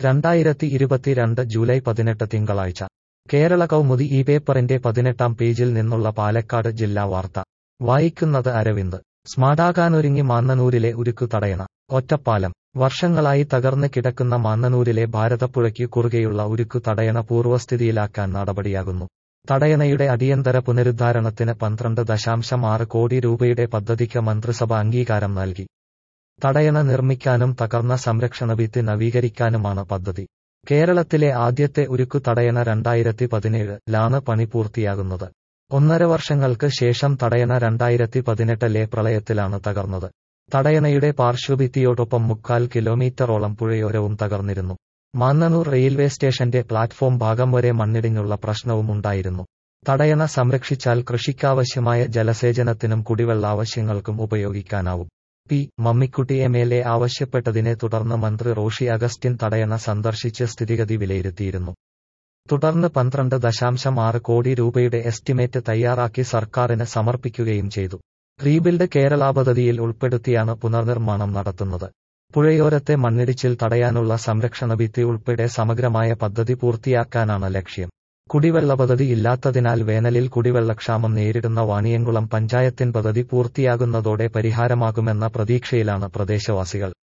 രണ്ടായിരത്തി ഇരുപത്തിരണ്ട് ജൂലൈ പതിനെട്ട് തിങ്കളാഴ്ച കേരള കൗമുദി ഈ പേപ്പറിന്റെ പതിനെട്ടാം പേജിൽ നിന്നുള്ള പാലക്കാട് ജില്ലാ വാർത്ത വായിക്കുന്നത് അരവിന്ദ് സ്മാർട്ടാകാനൊരുങ്ങി മാന്നനൂരിലെ ഉരുക്കു തടയണ ഒറ്റപ്പാലം വർഷങ്ങളായി തകർന്ന് കിടക്കുന്ന മാന്നനൂരിലെ ഭാരതപ്പുഴയ്ക്ക് കുറുകെയുള്ള ഉരുക്കു തടയണ പൂർവ്വസ്ഥിതിയിലാക്കാൻ നടപടിയാകുന്നു തടയണയുടെ അടിയന്തര പുനരുദ്ധാരണത്തിന് പന്ത്രണ്ട് ദശാംശം ആറ് കോടി രൂപയുടെ പദ്ധതിക്ക് മന്ത്രിസഭ അംഗീകാരം നൽകി തടയണ നിർമ്മിക്കാനും തകർന്ന സംരക്ഷണ ഭിത്തി നവീകരിക്കാനുമാണ് പദ്ധതി കേരളത്തിലെ ആദ്യത്തെ ഉരുക്കു തടയണ രണ്ടായിരത്തി പതിനേഴ് ലാണ് പണി പൂർത്തിയാകുന്നത് ഒന്നര വർഷങ്ങൾക്ക് ശേഷം തടയണ രണ്ടായിരത്തി പതിനെട്ടിലെ പ്രളയത്തിലാണ് തകർന്നത് തടയണയുടെ പാർശ്വഭിത്തിയോടൊപ്പം മുക്കാൽ കിലോമീറ്ററോളം പുഴയോരവും തകർന്നിരുന്നു മാന്നനൂർ റെയിൽവേ സ്റ്റേഷന്റെ പ്ലാറ്റ്ഫോം ഭാഗം വരെ മണ്ണിടിഞ്ഞുള്ള പ്രശ്നവും ഉണ്ടായിരുന്നു തടയണ സംരക്ഷിച്ചാൽ കൃഷിക്കാവശ്യമായ ജലസേചനത്തിനും കുടിവെള്ള ആവശ്യങ്ങൾക്കും ഉപയോഗിക്കാനാവും P Mammikutty M L A ആവശ്യപ്പെട്ടതിനെ തുടർന്ന് മന്ത്രി റോഷി അഗസ്റ്റിൻ തടയണ സന്ദർശിച്ച് സ്ഥിതിഗതി വിലയിരുത്തിയിരുന്നു തുടർന്ന് പന്ത്രണ്ട് ദശാംശം ആറ് കോടി രൂപയുടെ എസ്റ്റിമേറ്റ് തയ്യാറാക്കി സർക്കാരിന് സമർപ്പിക്കുകയും ചെയ്തു റീബിൽഡ് കേരള പദ്ധതിയിൽ ഉൾപ്പെടുത്തിയാണ് പുനർനിർമ്മാണം നടത്തുന്നത് പുഴയോരത്തെ മണ്ണിടിച്ചിൽ തടയാനുള്ള സംരക്ഷണ ഭിത്തി ഉൾപ്പെടെ സമഗ്രമായ പദ്ധതി പൂർത്തിയാക്കാനാണ് ലക്ഷ്യം കുടിവെള്ള പദ്ധതി ഇല്ലാത്തതിനാൽ വേനലിൽ കുടിവെള്ളക്ഷാമം നേരിടുന്ന വാണിയംകുളം പഞ്ചായത്തിൻ പദ്ധതി പൂർത്തിയാകുന്നതോടെ പരിഹാരമാകുമെന്ന പ്രതീക്ഷയിലാണ് പ്രദേശവാസികൾ